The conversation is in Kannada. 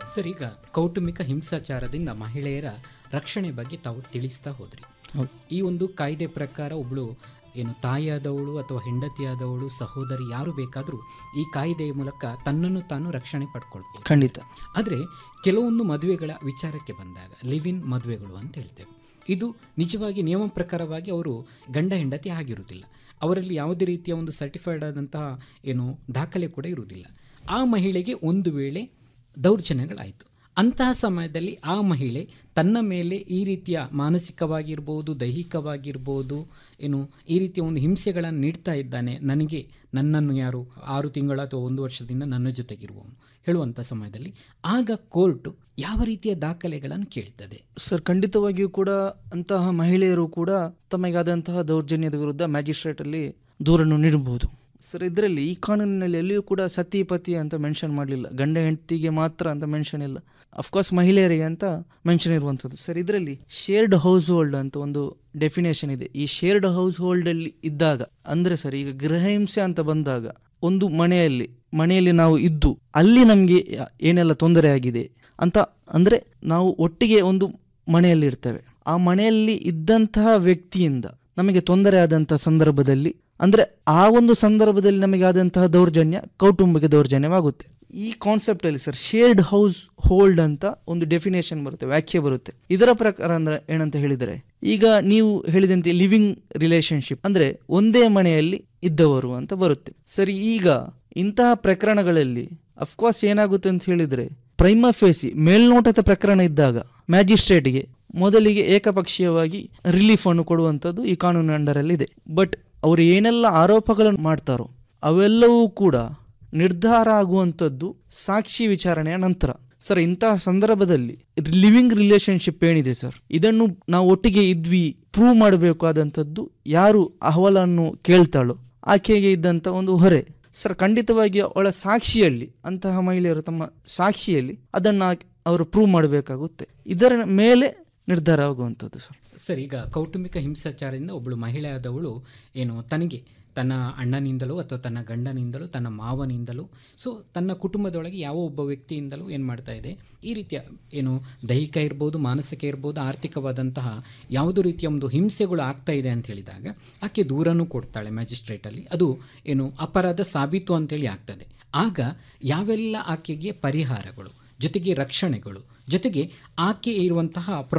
ಸರ್ ಈಗ ಕೌಟುಂಬಿಕ ಹಿಂಸಾಚಾರದಿಂದ ಮಹಿಳೆಯರ ರಕ್ಷಣೆ ಬಗ್ಗೆ ತಾವು ತಿಳಿಸ್ತಾ ಹೋದ್ರಿ ಹೌದು. ಈ ಒಂದು ಕಾಯ್ದೆ ಪ್ರಕಾರ ಒಬ್ಳು ಏನು ತಾಯಿಯಾದವಳು ಅಥವಾ ಹೆಂಡತಿಯಾದವಳು ಸಹೋದರಿ ಯಾರು ಬೇಕಾದರೂ ಈ ಕಾಯ್ದೆಯ ಮೂಲಕ ತನ್ನನ್ನು ತಾನು ರಕ್ಷಣೆ ಪಡ್ಕೊಳ್ಬೋದು ಖಂಡಿತ ಆದರೆ ಕೆಲವೊಂದು ಮದುವೆಗಳ ವಿಚಾರಕ್ಕೆ ಬಂದಾಗ ಲಿವ್ ಇನ್ ಮದುವೆಗಳು ಅಂತ ಹೇಳ್ತೇವೆ ಇದು ನಿಜವಾಗಿ ನಿಯಮ ಪ್ರಕಾರವಾಗಿ ಅವರು ಗಂಡ ಹೆಂಡತಿ ಆಗಿರುವುದಿಲ್ಲ ಅವರಲ್ಲಿ ಯಾವುದೇ ರೀತಿಯ ಒಂದು ಸರ್ಟಿಫೈಡ್ ಆದಂತಹ ಏನು ದಾಖಲೆ ಕೂಡ ಇರುವುದಿಲ್ಲ ಆ ಮಹಿಳೆಗೆ ಒಂದು ವೇಳೆ ದೌರ್ಜನ್ಯಗಳಾಯಿತು ಅಂತಹ ಸಮಯದಲ್ಲಿ ಆ ಮಹಿಳೆ ತನ್ನ ಮೇಲೆ ಈ ರೀತಿಯ ಮಾನಸಿಕವಾಗಿರ್ಬೋದು ದೈಹಿಕವಾಗಿರ್ಬೋದು ಏನು ಈ ರೀತಿಯ ಒಂದು ಹಿಂಸೆಗಳನ್ನು ನೀಡ್ತಾ ಇದ್ದಾನೆ ನನಗೆ ನನ್ನನ್ನು ಯಾರು ಆರು ತಿಂಗಳ ಅಥವಾ ಒಂದು ವರ್ಷದಿಂದ ನನ್ನ ಜೊತೆಗಿರುವವನು ಹೇಳುವಂಥ ಸಮಯದಲ್ಲಿ ಆಗ ಕೋರ್ಟು ಯಾವ ರೀತಿಯ ದಾಖಲೆಗಳನ್ನು ಕೇಳ್ತದೆ ಸರ್ ಖಂಡಿತವಾಗಿಯೂ ಕೂಡ ಅಂತಹ ಮಹಿಳೆಯರು ಕೂಡ ತಮಗಾದಂತಹ ದೌರ್ಜನ್ಯದ ವಿರುದ್ಧ ಮ್ಯಾಜಿಸ್ಟ್ರೇಟ್ ಅಲ್ಲಿ ದೂರನ್ನು ನೀಡಬಹುದು ಸರ್ ಇದರಲ್ಲಿ ಈ ಕಾನೂನಿನಲ್ಲಿ ಎಲ್ಲಿಯೂ ಕೂಡ ಸತಿ ಪತಿ ಅಂತ ಮೆನ್ಷನ್ ಮಾಡಲಿಲ್ಲ ಗಂಡ ಹೆಂಡತಿಗೆ ಮಾತ್ರ ಅಂತ ಮೆನ್ಷನ್ ಇಲ್ಲ ಅಫ್ಕೋರ್ಸ್ ಮಹಿಳೆಯರಿಗೆ ಅಂತ ಮೆನ್ಷನ್ ಇರುವಂಥದ್ದು ಸರ್ ಇದರಲ್ಲಿ ಶೇರ್ಡ್ ಹೌಸ್ ಹೋಲ್ಡ್ ಅಂತ ಒಂದು ಡೆಫಿನೇಷನ್ ಇದೆ ಈ ಶೇರ್ಡ್ ಹೌಸ್ ಹೋಲ್ಡ್ ಅಲ್ಲಿ ಇದ್ದಾಗ ಅಂದ್ರೆ ಸರ್ ಈಗ ಗೃಹ ಹಿಂಸೆ ಅಂತ ಬಂದಾಗ ಒಂದು ಮನೆಯಲ್ಲಿ ಮನೆಯಲ್ಲಿ ನಾವು ಇದ್ದು ಅಲ್ಲಿ ನಮಗೆ ಏನೆಲ್ಲ ತೊಂದರೆ ಆಗಿದೆ ಅಂತ ಅಂದ್ರೆ ನಾವು ಒಟ್ಟಿಗೆ ಒಂದು ಮನೆಯಲ್ಲಿ ಇರ್ತೇವೆ ಆ ಮನೆಯಲ್ಲಿ ಇದ್ದಂತಹ ವ್ಯಕ್ತಿಯಿಂದ ನಮಗೆ ತೊಂದರೆ ಆದಂತಹ ಸಂದರ್ಭದಲ್ಲಿ ಅಂದ್ರೆ ಆ ಒಂದು ಸಂದರ್ಭದಲ್ಲಿ ನಮಗೆ ಆದಂತಹ ದೌರ್ಜನ್ಯ ಕೌಟುಂಬಿಕ ದೌರ್ಜನ್ಯವಾಗುತ್ತೆ ಈ ಕಾನ್ಸೆಪ್ಟ್ ಅಲ್ಲಿ ಸರ್ ಶೇರ್ಡ್ ಹೌಸ್ ಹೋಲ್ಡ್ ಅಂತ ಒಂದು ಡೆಫಿನೇಷನ್ ಬರುತ್ತೆ ವ್ಯಾಖ್ಯೆ ಬರುತ್ತೆ ಇದರ ಪ್ರಕಾರ ಅಂದ್ರೆ ಏನಂತ ಹೇಳಿದರೆ ಈಗ ನೀವು ಹೇಳಿದಂತೆ ಲಿವಿಂಗ್ ರಿಲೇಶನ್ಶಿಪ್ ಅಂದ್ರೆ ಒಂದೇ ಮನೆಯಲ್ಲಿ ಇದ್ದವರು ಅಂತ ಬರುತ್ತೆ ಸರಿ ಈಗ ಇಂತಹ ಪ್ರಕರಣಗಳಲ್ಲಿ ಅಫ್ಕೋರ್ಸ್ ಏನಾಗುತ್ತೆ ಅಂತ ಹೇಳಿದ್ರೆ ಪ್ರೈಮ ಫೇಸಿ ಮೇಲ್ನೋಟದ ಪ್ರಕರಣ ಇದ್ದಾಗ ಮ್ಯಾಜಿಸ್ಟ್ರೇಟ್ಗೆ ಮೊದಲಿಗೆ ಏಕಪಕ್ಷೀಯವಾಗಿ ರಿಲೀಫ್ ಅನ್ನು ಕೊಡುವಂಥದ್ದು ಈ ಕಾನೂನು ಅಂಡರಲ್ಲಿ ಇದೆ ಬಟ್ ಅವರು ಏನೆಲ್ಲ ಆರೋಪಗಳನ್ನು ಮಾಡ್ತಾರೋ ಅವೆಲ್ಲವೂ ಕೂಡ ನಿರ್ಧಾರ ಆಗುವಂಥದ್ದು ಸಾಕ್ಷಿ ವಿಚಾರಣೆಯ ನಂತರ ಸರ್ ಇಂತಹ ಸಂದರ್ಭದಲ್ಲಿ ಲಿವಿಂಗ್ ರಿಲೇಶನ್ಶಿಪ್ ಏನಿದೆ ಸರ್ ಇದನ್ನು ನಾವು ಒಟ್ಟಿಗೆ ಇದ್ವಿ ಪ್ರೂವ್ ಮಾಡಬೇಕಾದಂಥದ್ದು ಯಾರು ಅಹವಾಲನ್ನು ಕೇಳ್ತಾಳೋ ಆಕೆಗೆ ಇದ್ದಂಥ ಒಂದು ಹೊರೆ ಸರ್ ಖಂಡಿತವಾಗಿ ಅವಳ ಸಾಕ್ಷಿಯಲ್ಲಿ ಅಂತಹ ಮಹಿಳೆಯರು ತಮ್ಮ ಸಾಕ್ಷಿಯಲ್ಲಿ ಅದನ್ನು ಅವರು ಪ್ರೂವ್ ಮಾಡಬೇಕಾಗುತ್ತೆ ಇದರ ಮೇಲೆ ನಿರ್ಧಾರ ಆಗುವಂಥದ್ದು ಸರ್ ಸರ್ ಈಗ ಕೌಟುಂಬಿಕ ಹಿಂಸಾಚಾರದಿಂದ ಒಬ್ಬಳು ಮಹಿಳೆ ಆದವಳು ಏನು ತನಗೆ ತನ್ನ ಅಣ್ಣನಿಂದಲೋ ಅಥವಾ ತನ್ನ ಗಂಡನಿಂದಲೋ ತನ್ನ ಮಾವನಿಂದಲೋ ಸೊ ತನ್ನ ಕುಟುಂಬದೊಳಗೆ ಯಾವ ಒಬ್ಬ ವ್ಯಕ್ತಿಯಿಂದಲೂ ಏನು ಮಾಡ್ತಾ ಇದೆ ಈ ರೀತಿಯ ಏನು ದೈಹಿಕ ಇರ್ಬೋದು ಮಾನಸಿಕ ಇರ್ಬೋದು ಆರ್ಥಿಕವಾದಂತಹ ಯಾವುದೋ ರೀತಿಯ ಒಂದು ಹಿಂಸೆಗಳು ಆಗ್ತಾ ಇದೆ ಅಂತ ಹೇಳಿದಾಗ ಆಕೆ ದೂರನೂ ಕೊಡ್ತಾಳೆ ಮ್ಯಾಜಿಸ್ಟ್ರೇಟಲ್ಲಿ ಅದು ಏನು ಅಪರಾಧ ಸಾಬೀತು ಅಂತೇಳಿ ಆಗ್ತದೆ ಆಗ ಯಾವೆಲ್ಲ ಆಕೆಗೆ ಪರಿಹಾರಗಳು ಜೊತೆಗೆ ರಕ್ಷಣೆಗಳು ಜೊತೆಗೆ ಆಕೆ ಇರುವಂತಹ